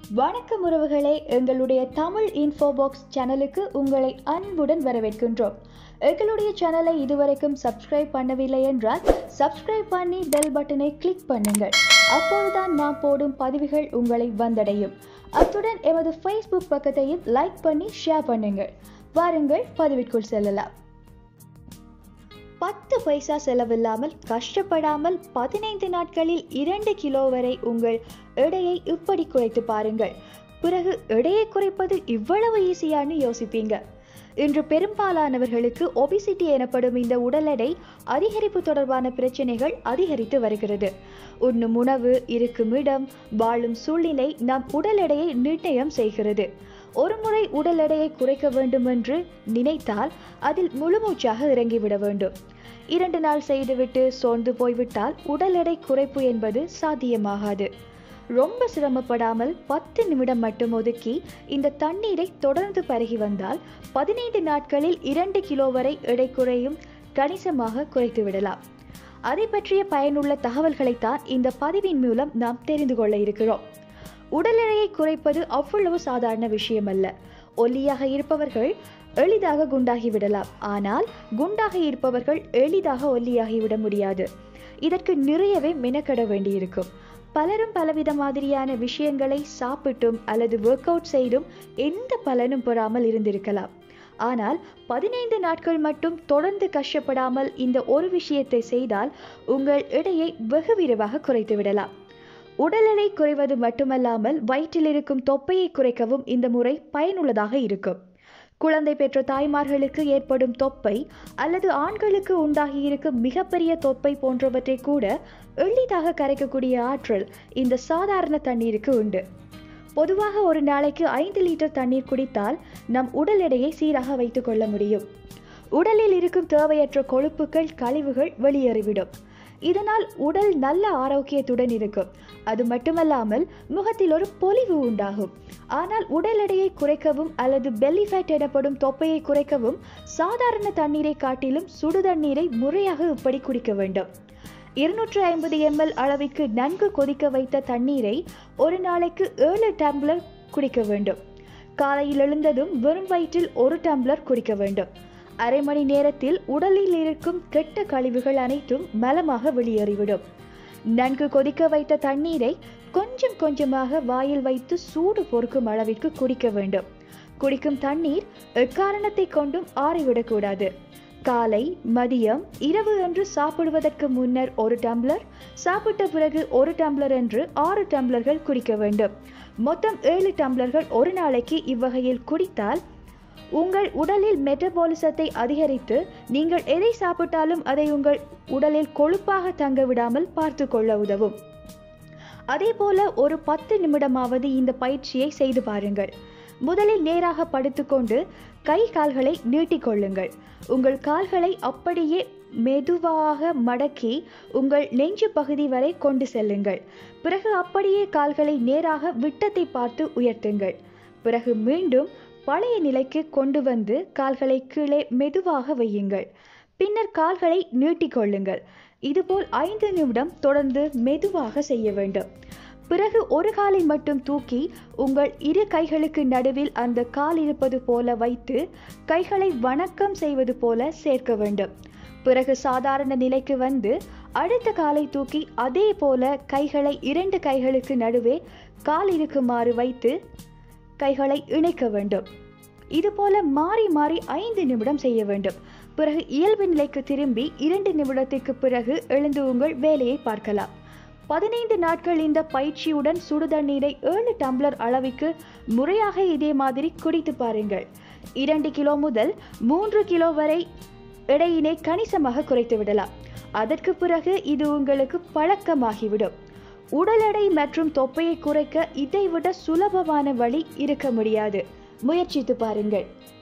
வணக்கம் உறவுகளே எங்களுடைய தமிழ் இன்ஃபோ பாக்ஸ் சேனலுக்கு உங்களை அன்புடன் வரவேற்கின்றோம் எங்களுடைய சேனலை இதுவரைக்கும் சப்ஸ்கிரைப் பண்ணவில்லை என்றால் சப்ஸ்கிரைப் பண்ணி பெல் பட்டனை கிளிக் பண்ணுங்கள் அப்போதுதான் நான் போடும் பதிவுகள் உங்களை வந்தடையும் அத்துடன் எமது ஃபேஸ்புக் பக்கத்தையும் லைக் பண்ணி ஷேர் பண்ணுங்கள் வாருங்கள் பதிவிற்குள் செல்லலாம் பத்து பைசா செலவில்லாமல் கஷ்டப்படாமல் பதினைந்து நாட்களில் இரண்டு கிலோ வரை உங்கள் எடையை இப்படி குறைத்து பாருங்கள் பிறகு எடையை குறைப்பது இவ்வளவு ஈஸியான்னு யோசிப்பீங்க இன்று பெரும்பாலானவர்களுக்கு ஒபிசிட்டி எனப்படும் இந்த உடல் எடை அதிகரிப்பு தொடர்பான பிரச்சனைகள் அதிகரித்து வருகிறது உண்ணும் உணவு இருக்கும் இடம் வாழும் சூழ்நிலை நம் உடல் எடையை நிர்ணயம் செய்கிறது ஒருமுறை உடல் எடையை குறைக்க வேண்டும் என்று நினைத்தால் அதில் முழுமூச்சாக இறங்கிவிட வேண்டும் இரண்டு நாள் செய்துவிட்டு சோர்ந்து போய்விட்டால் உடல் எடை குறைப்பு என்பது சாத்தியமாகாது ரொம்ப சிரமப்படாமல் பத்து நிமிடம் மட்டும் ஒதுக்கி இந்த தண்ணீரை தொடர்ந்து பருகி வந்தால் பதினைந்து நாட்களில் இரண்டு கிலோ வரை எடை குறையும் கணிசமாக குறைத்து விடலாம் அதை பற்றிய பயனுள்ள தகவல்களைத்தான் இந்த பதிவின் மூலம் நாம் தெரிந்து கொள்ள இருக்கிறோம் உடல் எடையை குறைப்பது அவ்வளவு சாதாரண விஷயம் அல்ல ஒல்லியாக இருப்பவர்கள் எளிதாக குண்டாகி விடலாம் ஆனால் குண்டாக இருப்பவர்கள் எளிதாக ஒல்லியாகிவிட முடியாது இதற்கு நிறையவே மெனக்கட வேண்டியிருக்கும் பலரும் பலவித மாதிரியான விஷயங்களை சாப்பிட்டும் அல்லது ஒர்க் அவுட் செய்தும் எந்த பலனும் பெறாமல் இருந்திருக்கலாம் ஆனால் பதினைந்து நாட்கள் மட்டும் தொடர்ந்து கஷ்டப்படாமல் இந்த ஒரு விஷயத்தை செய்தால் உங்கள் எடையை வெகு விரைவாக குறைத்து விடலாம் உடல் எடை குறைவது மட்டுமல்லாமல் வயிற்றில் இருக்கும் தொப்பையை குறைக்கவும் இந்த முறை பயனுள்ளதாக இருக்கும் குழந்தை பெற்ற தாய்மார்களுக்கு ஏற்படும் தொப்பை அல்லது ஆண்களுக்கு உண்டாகி இருக்கும் மிகப்பெரிய தொப்பை போன்றவற்றை கூட எளிதாக கரைக்கக்கூடிய ஆற்றல் இந்த சாதாரண தண்ணீருக்கு உண்டு பொதுவாக ஒரு நாளைக்கு ஐந்து லிட்டர் தண்ணீர் குடித்தால் நம் உடல் எடையை சீராக வைத்துக் கொள்ள முடியும் உடலில் இருக்கும் தேவையற்ற கொழுப்புகள் கழிவுகள் வெளியேறிவிடும் இதனால் உடல் நல்ல ஆரோக்கியத்துடன் இருக்கும் அது மட்டுமல்லாமல் முகத்தில் ஒரு பொலிவு உண்டாகும் ஆனால் உடல் எடையை குறைக்கவும் அல்லது பெல்லி ஃபேட் எனப்படும் தொப்பையை குறைக்கவும் சாதாரண தண்ணீரை காட்டிலும் சுடு தண்ணீரை முறையாக இப்படி குடிக்க வேண்டும் இருநூற்று ஐம்பது எம்எல் அளவிற்கு நன்கு கொதிக்க வைத்த தண்ணீரை ஒரு நாளைக்கு ஏழு டம்ளர் குடிக்க வேண்டும் காலையில் எழுந்ததும் வெறும் வயிற்றில் ஒரு டம்ளர் குடிக்க வேண்டும் அரை மணி நேரத்தில் உடலில் இருக்கும் கெட்ட கழிவுகள் அனைத்தும் மலமாக வெளியேறிவிடும் நன்கு கொதிக்க வைத்த தண்ணீரை கொஞ்சம் கொஞ்சமாக வாயில் வைத்து சூடு பொறுக்கும் அளவிற்கு குடிக்க வேண்டும் குடிக்கும் தண்ணீர் எக்காரணத்தை கொண்டும் ஆறிவிடக்கூடாது காலை மதியம் இரவு என்று சாப்பிடுவதற்கு முன்னர் ஒரு டம்ளர் சாப்பிட்ட பிறகு ஒரு டம்ளர் என்று ஆறு டம்ளர்கள் குடிக்க வேண்டும் மொத்தம் ஏழு டம்ளர்கள் ஒரு நாளைக்கு இவ்வகையில் குடித்தால் உங்கள் உடலில் மெட்டபாலிசத்தை அதிகரித்து நீங்கள் எதை சாப்பிட்டாலும் அதை உங்கள் உடலில் கொழுப்பாக தங்க விடாமல் பார்த்து கொள்ள உதவும் அதே போல ஒரு பத்து நிமிடமாவது இந்த பயிற்சியை செய்து பாருங்கள் முதலில் நேராக படுத்துக்கொண்டு கை கால்களை நீட்டிக்கொள்ளுங்கள் உங்கள் கால்களை அப்படியே மெதுவாக மடக்கி உங்கள் நெஞ்சு பகுதி வரை கொண்டு செல்லுங்கள் பிறகு அப்படியே கால்களை நேராக விட்டத்தை பார்த்து உயர்த்துங்கள் பிறகு மீண்டும் பழைய நிலைக்கு கொண்டு வந்து கால்களை கீழே மெதுவாக வையுங்கள் பின்னர் கால்களை நீட்டிக்கொள்ளுங்கள் இதுபோல் ஐந்து நிமிடம் தொடர்ந்து மெதுவாக செய்ய வேண்டும் பிறகு ஒரு காலை மட்டும் தூக்கி உங்கள் இரு கைகளுக்கு நடுவில் அந்த கால் இருப்பது போல வைத்து கைகளை வணக்கம் செய்வது போல சேர்க்க வேண்டும் பிறகு சாதாரண நிலைக்கு வந்து அடுத்த காலை தூக்கி அதே போல கைகளை இரண்டு கைகளுக்கு நடுவே கால் இருக்குமாறு வைத்து கைகளை இணைக்க வேண்டும் இதுபோல மாறி மாறி ஐந்து நிமிடம் செய்ய வேண்டும் பிறகு இயல்பு நிலைக்கு திரும்பி இரண்டு நிமிடத்திற்கு பிறகு எழுந்து உங்கள் வேலையை பார்க்கலாம் பதினைந்து நாட்கள் இந்த பயிற்சியுடன் சுடுதண்ணீரை ஏழு டம்ளர் அளவுக்கு முறையாக இதே மாதிரி குடித்து பாருங்கள் இரண்டு கிலோ முதல் மூன்று கிலோ வரை எடையினை கணிசமாக குறைத்து விடலாம் அதற்கு பிறகு இது உங்களுக்கு பழக்கமாகிவிடும் உடல் எடை மற்றும் தொப்பையை குறைக்க இதைவிட சுலபமான வழி இருக்க முடியாது முயற்சித்து பாருங்கள்